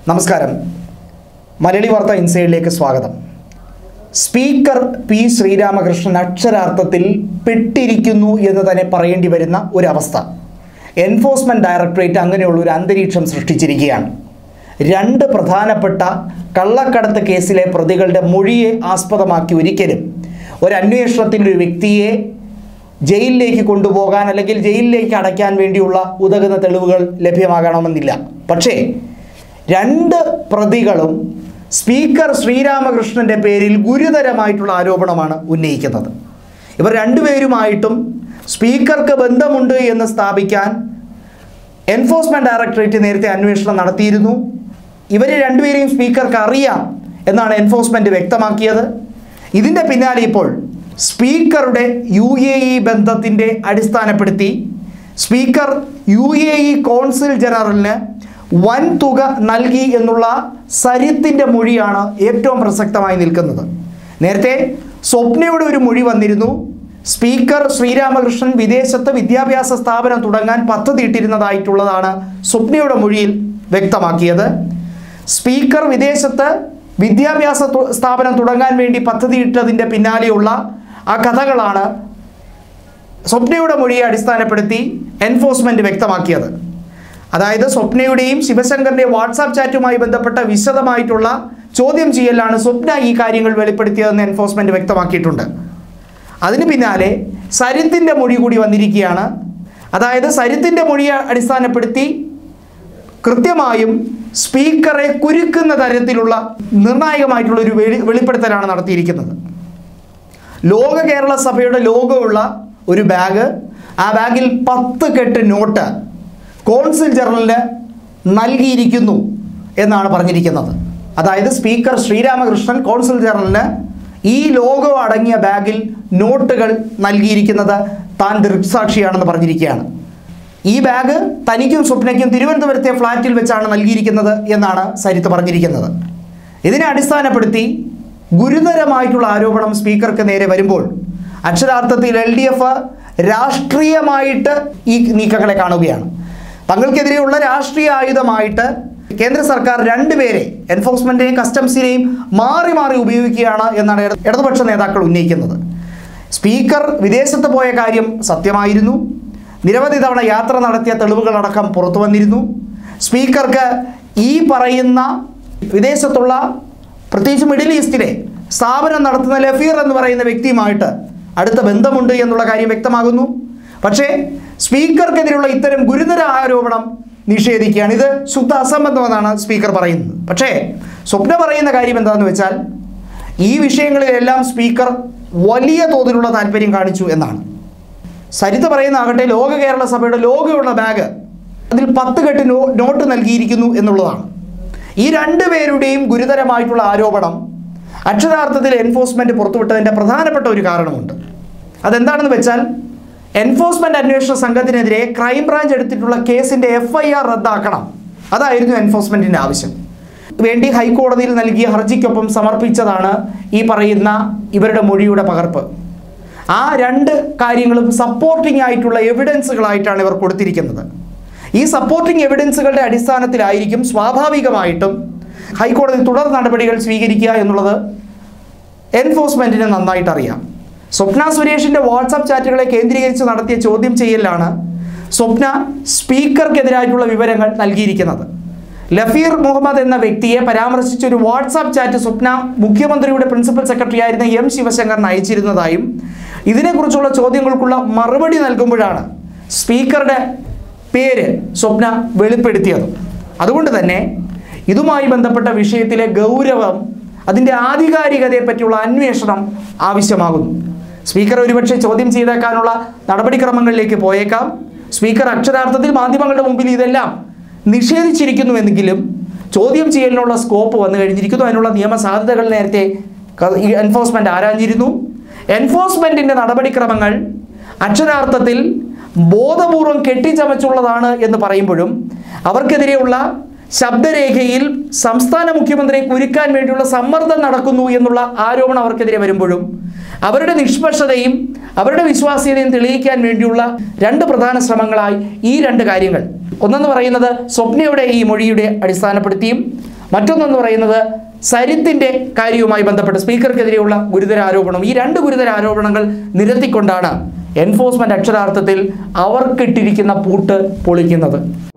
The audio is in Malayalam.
നമസ്കാരം മലയാളി വാർത്ത ഇൻസൈഡിലേക്ക് സ്വാഗതം സ്പീക്കർ പി ശ്രീരാമകൃഷ്ണൻ അക്ഷരാർത്ഥത്തിൽ പെട്ടിരിക്കുന്നു എന്ന് തന്നെ പറയേണ്ടി വരുന്ന ഒരവസ്ഥ എൻഫോഴ്സ്മെൻറ്റ് ഡയറക്ടറേറ്റ് അങ്ങനെയുള്ള ഒരു അന്തരീക്ഷം സൃഷ്ടിച്ചിരിക്കുകയാണ് രണ്ട് പ്രധാനപ്പെട്ട കള്ളക്കടത്ത് കേസിലെ പ്രതികളുടെ മൊഴിയെ ആസ്പദമാക്കി ഒരിക്കലും ഒരു അന്വേഷണത്തിൻ്റെ ഒരു വ്യക്തിയെ ജയിലിലേക്ക് കൊണ്ടുപോകാൻ അല്ലെങ്കിൽ ജയിലിലേക്ക് അടയ്ക്കാൻ വേണ്ടിയുള്ള ഉതകുന്ന തെളിവുകൾ ലഭ്യമാകണമെന്നില്ല പക്ഷേ രണ്ട് പ്രതികളും സ്പീക്കർ ശ്രീരാമകൃഷ്ണൻ്റെ പേരിൽ ഗുരുതരമായിട്ടുള്ള ആരോപണമാണ് ഉന്നയിക്കുന്നത് ഇവർ രണ്ടുപേരുമായിട്ടും സ്പീക്കർക്ക് ബന്ധമുണ്ട് എന്ന് സ്ഥാപിക്കാൻ എൻഫോഴ്സ്മെൻറ്റ് ഡയറക്ടറേറ്റ് നേരത്തെ അന്വേഷണം നടത്തിയിരുന്നു ഇവരെ രണ്ടുപേരെയും സ്പീക്കർക്ക് അറിയാം എന്നാണ് എൻഫോഴ്സ്മെൻറ്റ് വ്യക്തമാക്കിയത് ഇതിൻ്റെ പിന്നാലെ ഇപ്പോൾ സ്പീക്കറുടെ യു എ ഇ ബന്ധത്തിൻ്റെ അടിസ്ഥാനപ്പെടുത്തി speaker U A E consul ജനറലിന് വൻ തുക നൽകി എന്നുള്ള സരിത്തിൻ്റെ മൊഴിയാണ് ഏറ്റവും പ്രസക്തമായി നിൽക്കുന്നത് നേരത്തെ സ്വപ്നയുടെ ഒരു മൊഴി വന്നിരുന്നു സ്പീക്കർ ശ്രീരാമകൃഷ്ണൻ വിദേശത്ത് വിദ്യാഭ്യാസ സ്ഥാപനം തുടങ്ങാൻ പദ്ധതിയിട്ടിരുന്നതായിട്ടുള്ളതാണ് സ്വപ്നയുടെ മൊഴിയിൽ വ്യക്തമാക്കിയത് സ്പീക്കർ വിദേശത്ത് വിദ്യാഭ്യാസ തു- സ്ഥാപനം തുടങ്ങാൻ വേണ്ടി പദ്ധതിയിട്ടതിൻ്റെ പിന്നാലെയുള്ള ആ കഥകളാണ് സ്വപ്നയുടെ മൊഴിയെ അടിസ്ഥാനപ്പെടുത്തി എൻഫോഴ്സ്മെൻറ്റ് വ്യക്തമാക്കിയത് അതായത് സ്വപ്നയുടെയും ശിവശങ്കറിൻ്റെയും വാട്സാപ്പ് ചാറ്റുമായി ബന്ധപ്പെട്ട വിശദമായിട്ടുള്ള ചോദ്യം ചെയ്യലാണ് സ്വപ്ന ഈ കാര്യങ്ങൾ വെളിപ്പെടുത്തിയതെന്ന് എൻഫോഴ്സ്മെൻറ്റ് വ്യക്തമാക്കിയിട്ടുണ്ട് അതിന് പിന്നാലെ സരിത്തിൻ്റെ മൊഴി കൂടി വന്നിരിക്കുകയാണ് അതായത് സരിത്തിൻ്റെ മൊഴിയെ അടിസ്ഥാനപ്പെടുത്തി കൃത്യമായും സ്പീക്കറെ കുരുക്കുന്ന തരത്തിലുള്ള നിർണായകമായിട്ടുള്ള ഒരു വെളി വെളിപ്പെടുത്തലാണ് നടത്തിയിരിക്കുന്നത് ലോക കേരള സഭയുടെ ലോഗോ ഉള്ള ഒരു ബാഗ് ആ ബാഗിൽ പത്ത് കെട്ട് നോട്ട് കോൺസുൽ ജനറലിന് നൽകിയിരിക്കുന്നു എന്നാണ് പറഞ്ഞിരിക്കുന്നത് അതായത് സ്പീക്കർ ശ്രീരാമകൃഷ്ണൻ കോൺസുൽ ജനറലിന് ഈ ലോഗോ അടങ്ങിയ ബാഗിൽ നോട്ടുകൾ നൽകിയിരിക്കുന്നത് താൻ ദൃക്സാക്ഷിയാണെന്ന് പറഞ്ഞിരിക്കുകയാണ് ഈ ബാഗ് തനിക്കും സ്വപ്നയ്ക്കും തിരുവനന്തപുരത്തെ ഫ്ലാറ്റിൽ വെച്ചാണ് നൽകിയിരിക്കുന്നത് എന്നാണ് സരിത്ത് പറഞ്ഞിരിക്കുന്നത് ഇതിനെ അടിസ്ഥാനപ്പെടുത്തി ഗുരുതരമായിട്ടുള്ള ആരോപണം സ്പീക്കർക്ക് നേരെ വരുമ്പോൾ അക്ഷരാർത്ഥത്തിൽ എൽ ഡി എഫ് രാഷ്ട്രീയമായിട്ട് ഈ നീക്കങ്ങളെ കാണുകയാണ് തങ്ങൾക്കെതിരെയുള്ള രാഷ്ട്രീയ ആയുധമായിട്ട് കേന്ദ്ര സർക്കാർ രണ്ടുപേരെ എൻഫോഴ്സ്മെൻറ്റിനെയും കസ്റ്റംസിനെയും മാറി മാറി ഉപയോഗിക്കുകയാണ് എന്നാണ് ഇട- ഇടതുപക്ഷ നേതാക്കൾ ഉന്നയിക്കുന്നത് സ്പീക്കർ വിദേശത്ത് പോയ കാര്യം സത്യമായിരുന്നു നിരവധി തവണ യാത്ര നടത്തിയ തെളിവുകളടക്കം പുറത്തു വന്നിരുന്നു സ്പീക്കർക്ക് ഈ പറയുന്ന വിദേശത്തുള്ള പ്രത്യേകിച്ച് മിഡിൽ ഈസ്റ്റിലെ സ്ഥാപനം നടത്തുന്ന ലഫീർ എന്ന് പറയുന്ന വ്യക്തിയുമായിട്ട് അടുത്ത ബന്ധമുണ്ട് എന്നുള്ള കാര്യം വ്യക്തമാകുന്നു പക്ഷേ സ്പീക്കർക്കെതിരെയുള്ള ഇത്തരം ഗുരുതര ആരോപണം നിഷേധിക്കുകയാണ് ഇത് ശുദ്ധ അസംബന്ധമെന്നാണ് സ്പീക്കർ പറയുന്നത് പക്ഷേ സ്വപ്ന പറയുന്ന കാര്യം എന്താണെന്ന് വെച്ചാൽ ഈ വിഷയങ്ങളിലെല്ലാം സ്പീക്കർ വലിയ തോതിലുള്ള താല്പര്യം കാണിച്ചു എന്നാണ് സരിത പറയുന്ന ആകട്ടെ ലോക കേരള സഭയുടെ ലോഗോയുള്ള ബാഗ് അതിൽ പത്ത് കെട്ട് നോ നോട്ട് നൽകിയിരിക്കുന്നു എന്നുള്ളതാണ് ഈ രണ്ട് പേരുടെയും ഗുരുതരമായിട്ടുള്ള ആരോപണം അക്ഷരാർത്ഥത്തിൽ എൻഫോഴ്സ്മെൻറ്റ് പുറത്തുവിട്ടതിൻ്റെ പ്രധാനപ്പെട്ട ഒരു കാരണമുണ്ട് അതെന്താണെന്ന് വെച്ചാൽ എൻഫോഴ്സ്മെൻറ്റ് അന്വേഷണ സംഘത്തിനെതിരെ ക്രൈംബ്രാഞ്ച് എടുത്തിട്ടുള്ള കേസിൻ്റെ എഫ് ഐ ആർ റദ്ദാക്കണം അതായിരുന്നു എൻഫോഴ്സ്മെൻറ്റിൻ്റെ ആവശ്യം വേണ്ടി ഹൈക്കോടതിയിൽ നൽകിയ ഹർജിക്കൊപ്പം സമർപ്പിച്ചതാണ് ഈ പറയുന്ന ഇവരുടെ മൊഴിയുടെ പകർപ്പ് ആ രണ്ട് കാര്യങ്ങളും സപ്പോർട്ടിംഗ് ആയിട്ടുള്ള എവിഡൻസുകളായിട്ടാണ് ഇവർ കൊടുത്തിരിക്കുന്നത് ഈ സപ്പോർട്ടിംഗ് എവിഡൻസുകളുടെ അടിസ്ഥാനത്തിലായിരിക്കും സ്വാഭാവികമായിട്ടും ഹൈക്കോടതി തുടർ നടപടികൾ സ്വീകരിക്കുക എന്നുള്ളത് എൻഫോഴ്സ്മെൻറ്റിന് നന്നായിട്ട് അറിയാം സ്വപ്ന സുരേഷിൻ്റെ വാട്സാപ്പ് ചാറ്റുകളെ കേന്ദ്രീകരിച്ച് നടത്തിയ ചോദ്യം ചെയ്യലിലാണ് സ്വപ്ന സ്പീക്കർക്കെതിരായിട്ടുള്ള വിവരങ്ങൾ നൽകിയിരിക്കുന്നത് ലഫീർ മുഹമ്മദ് എന്ന വ്യക്തിയെ പരാമർശിച്ച ഒരു വാട്സാപ്പ് ചാറ്റ് സ്വപ്ന മുഖ്യമന്ത്രിയുടെ പ്രിൻസിപ്പൽ സെക്രട്ടറി ആയിരുന്ന എം ശിവശങ്കറിന് അയച്ചിരുന്നതായും ഇതിനെക്കുറിച്ചുള്ള ചോദ്യങ്ങൾക്കുള്ള മറുപടി നൽകുമ്പോഴാണ് സ്പീക്കറുടെ പേര് സ്വപ്ന വെളിപ്പെടുത്തിയത് അതുകൊണ്ട് തന്നെ ഇതുമായി ബന്ധപ്പെട്ട വിഷയത്തിലെ ഗൗരവം അതിൻ്റെ ആധികാരികതയെ പറ്റിയുള്ള അന്വേഷണം ആവശ്യമാകുന്നു സ്പീക്കർ ഒരുപക്ഷെ ചോദ്യം ചെയ്തേക്കാനുള്ള നടപടിക്രമങ്ങളിലേക്ക് പോയേക്കാം സ്പീക്കർ അക്ഷരാർത്ഥത്തിൽ മാധ്യമങ്ങളുടെ മുമ്പിൽ ഇതെല്ലാം നിഷേധിച്ചിരിക്കുന്നുവെങ്കിലും ചോദ്യം ചെയ്യലിനുള്ള സ്കോപ്പ് വന്നു കഴിഞ്ഞിരിക്കുന്നു അതിനുള്ള നിയമ സാധ്യതകൾ നേരത്തെ ക- ഈ എൻഫോഴ്സ്മെന്റ് ആരാഞ്ഞിരുന്നു എൻഫോഴ്സ്മെന്റിന്റെ നടപടിക്രമങ്ങൾ അക്ഷരാർത്ഥത്തിൽ ബോധപൂർവം കെട്ടിച്ചമച്ചുള്ളതാണ് എന്ന് പറയുമ്പോഴും അവർക്കെതിരെയുള്ള ശബ്ദരേഖയിൽ സംസ്ഥാന മുഖ്യമന്ത്രിയെ കുരുക്കാൻ വേണ്ടിയുള്ള സമ്മർദ്ദം നടക്കുന്നു എന്നുള്ള ആരോപണം അവർക്കെതിരെ വരുമ്പോഴും അവരുടെ നിഷ്പക്ഷതയും അവരുടെ വിശ്വാസ്യതയും തെളിയിക്കാൻ വേണ്ടിയുള്ള രണ്ട് പ്രധാന ശ്രമങ്ങളായി ഈ രണ്ട് കാര്യങ്ങൾ ഒന്നെന്ന് പറയുന്നത് സ്വപ്നയുടെ ഈ മൊഴിയുടെ അടിസ്ഥാനപ്പെടുത്തിയും മറ്റൊന്നെന്ന് പറയുന്നത് സരിത്തിൻ്റെ കാര്യവുമായി ബന്ധപ്പെട്ട് സ്പീക്കർക്കെതിരെയുള്ള ഗുരുതര ആരോപണം ഈ രണ്ട് ഗുരുതര ആരോപണങ്ങൾ നിരത്തിക്കൊണ്ടാണ് എൻഫോഴ്സ്മെന്റ് അക്ഷരാർത്ഥത്തിൽ അവർക്കിട്ടിരിക്കുന്ന പൂട്ട് പൊളിക്കുന്നത്